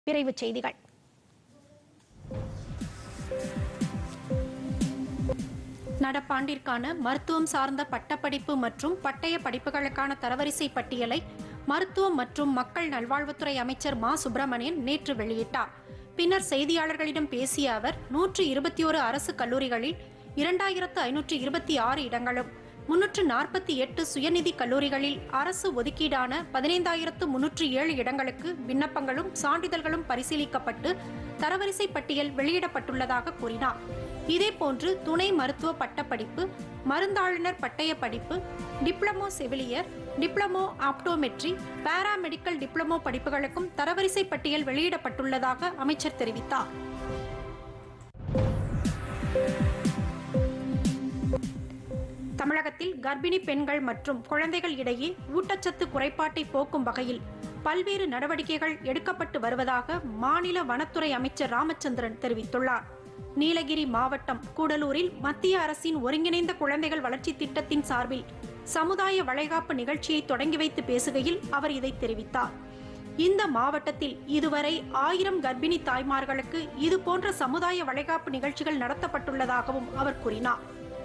விரைவுச் செய்திகள் நடப்பாண்டிற்கான மருத்துவம் சார்ந்த பட்டப்படிப்பு மற்றும் பட்டய படிப்புகளுக்கான தரவரிசை பட்டியலை மருத்துவம் மற்றும் மக்கள் நல்வாழ்வுத்துறை அமைச்சர் மா சுப்பிரமணியன் நேற்று வெளியிட்டார் பின்னர் செய்தியாளர்களிடம் பேசிய அவர் நூற்று இருபத்தி ஒரு அரசு கல்லூரிகளில் இரண்டாயிரத்து ஐநூற்று இருபத்தி ஆறு இடங்களும் முன்னூற்று நாற்பத்தி எட்டு சுயநிதி கல்லூரிகளில் அரசு ஒதுக்கீடான பதினைந்தாயிரத்து முன்னூற்று ஏழு இடங்களுக்கு விண்ணப்பங்களும் சான்றிதழ்களும் பரிசீலிக்கப்பட்டு தரவரிசை பட்டியல் வெளியிடப்பட்டுள்ளதாக கூறினார் இதேபோன்று துணை மருத்துவ பட்டப்படிப்பு மருந்தாளுநர் பட்டய படிப்பு டிப்ளமோ செவிலியர் டிப்ளமோ ஆப்டோமெட்ரி பாராமெடிக்கல் டிப்ளமோ படிப்புகளுக்கும் தரவரிசை பட்டியல் வெளியிடப்பட்டுள்ளதாக அமைச்சர் தெரிவித்தார் தமிழகத்தில் கர்ப்பிணி பெண்கள் மற்றும் குழந்தைகள் இடையே ஊட்டச்சத்து குறைபாட்டை போக்கும் வகையில் பல்வேறு நடவடிக்கைகள் எடுக்கப்பட்டு வருவதாக மாநில வனத்துறை அமைச்சர் ராமச்சந்திரன் தெரிவித்துள்ளார் நீலகிரி மாவட்டம் கூடலூரில் மத்திய அரசின் ஒருங்கிணைந்த குழந்தைகள் வளர்ச்சி திட்டத்தின் சார்பில் சமுதாய வளைகாப்பு நிகழ்ச்சியை தொடங்கி வைத்து பேசுகையில் அவர் இதை தெரிவித்தார் இந்த மாவட்டத்தில் இதுவரை ஆயிரம் கர்ப்பிணி தாய்மார்களுக்கு இதுபோன்ற சமுதாய வளைகாப்பு நிகழ்ச்சிகள் நடத்தப்பட்டுள்ளதாகவும் அவர் கூறினார்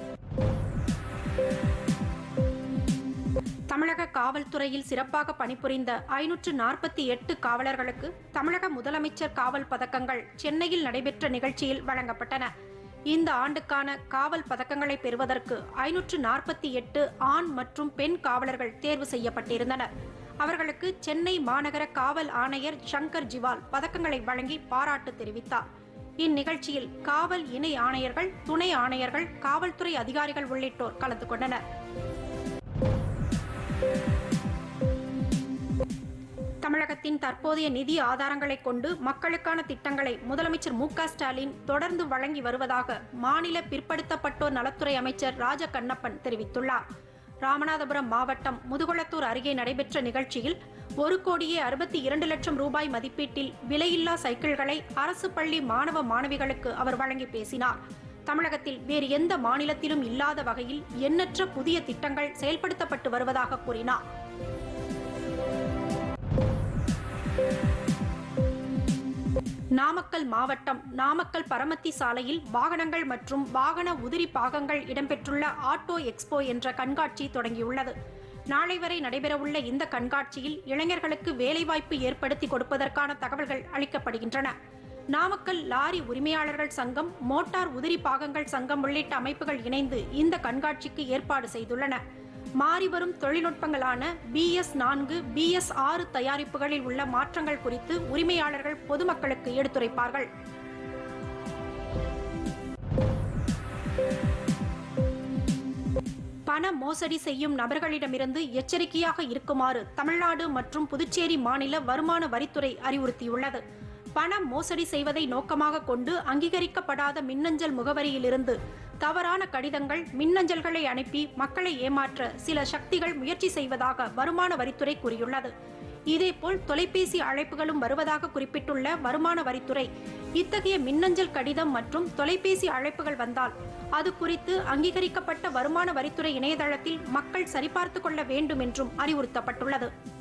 தமிழக காவல்துறையில் சிறப்பாக பணிபுரிந்த ஐநூற்று நாற்பத்தி எட்டு காவலர்களுக்கு தமிழக முதலமைச்சர் காவல் பதக்கங்கள் சென்னையில் நடைபெற்ற நிகழ்ச்சியில் வழங்கப்பட்டன இந்த ஆண்டுக்கான காவல் பதக்கங்களை பெறுவதற்கு ஐநூற்று நாற்பத்தி எட்டு ஆண் மற்றும் பெண் காவலர்கள் தேர்வு செய்யப்பட்டிருந்தனர் அவர்களுக்கு சென்னை மாநகர காவல் ஆணையர் சங்கர் ஜிவால் பதக்கங்களை வழங்கி பாராட்டு தெரிவித்தார் இந்நிகழ்ச்சியில் காவல் இணை ஆணையர்கள் துணை ஆணையர்கள் காவல்துறை அதிகாரிகள் உள்ளிட்டோர் கலந்து கொண்டனர் தமிழகத்தின் தற்போதைய நிதி ஆதாரங்களை கொண்டு மக்களுக்கான திட்டங்களை முதலமைச்சர் மு க ஸ்டாலின் தொடர்ந்து வழங்கி வருவதாக மாநில பிற்படுத்தப்பட்டோர் நலத்துறை அமைச்சர் ராஜ கண்ணப்பன் தெரிவித்துள்ளார் ராமநாதபுரம் மாவட்டம் முதுகுளத்தூர் அருகே நடைபெற்ற நிகழ்ச்சியில் ஒரு கோடியே அறுபத்தி இரண்டு லட்சம் ரூபாய் மதிப்பீட்டில் விலையில்லா சைக்கிள்களை அரசு பள்ளி மாணவ மாணவிகளுக்கு அவர் வழங்கி பேசினார் தமிழகத்தில் வேறு எந்த மாநிலத்திலும் இல்லாத வகையில் எண்ணற்ற புதிய திட்டங்கள் செயல்படுத்தப்பட்டு வருவதாக கூறினார் நாமக்கல் மாவட்டம் நாமக்கல் பரமத்தி சாலையில் வாகனங்கள் மற்றும் வாகன உதிரி பாகங்கள் இடம்பெற்றுள்ள ஆட்டோ எக்ஸ்போ என்ற கண்காட்சி தொடங்கியுள்ளது நாளை வரை நடைபெறவுள்ள இந்த கண்காட்சியில் இளைஞர்களுக்கு வேலைவாய்ப்பு ஏற்படுத்தி கொடுப்பதற்கான தகவல்கள் அளிக்கப்படுகின்றன நாமக்கல் லாரி உரிமையாளர்கள் சங்கம் மோட்டார் உதிரி பாகங்கள் சங்கம் உள்ளிட்ட அமைப்புகள் இணைந்து இந்த கண்காட்சிக்கு ஏற்பாடு செய்துள்ளன மாறிவரும் தொழில்நுட்பங்களான பிஎஸ் நான்கு பிஎஸ் ஆறு தயாரிப்புகளில் உள்ள மாற்றங்கள் குறித்து உரிமையாளர்கள் பொதுமக்களுக்கு எடுத்துரைப்பார்கள் பண மோசடி செய்யும் நபர்களிடமிருந்து எச்சரிக்கையாக இருக்குமாறு தமிழ்நாடு மற்றும் புதுச்சேரி மாநில வருமான வரித்துறை அறிவுறுத்தியுள்ளது பண மோசடி செய்வதை நோக்கமாக கொண்டு அங்கீகரிக்கப்படாத மின்னஞ்சல் முகவரியிலிருந்து தவறான கடிதங்கள் மின்னஞ்சல்களை அனுப்பி மக்களை ஏமாற்ற சில சக்திகள் முயற்சி செய்வதாக வருமான வரித்துறை கூறியுள்ளது இதேபோல் தொலைபேசி அழைப்புகளும் வருவதாக குறிப்பிட்டுள்ள வருமான வரித்துறை இத்தகைய மின்னஞ்சல் கடிதம் மற்றும் தொலைபேசி அழைப்புகள் வந்தால் அது குறித்து அங்கீகரிக்கப்பட்ட வருமான வரித்துறை இணையதளத்தில் மக்கள் சரிபார்த்து கொள்ள வேண்டும் என்றும் அறிவுறுத்தப்பட்டுள்ளது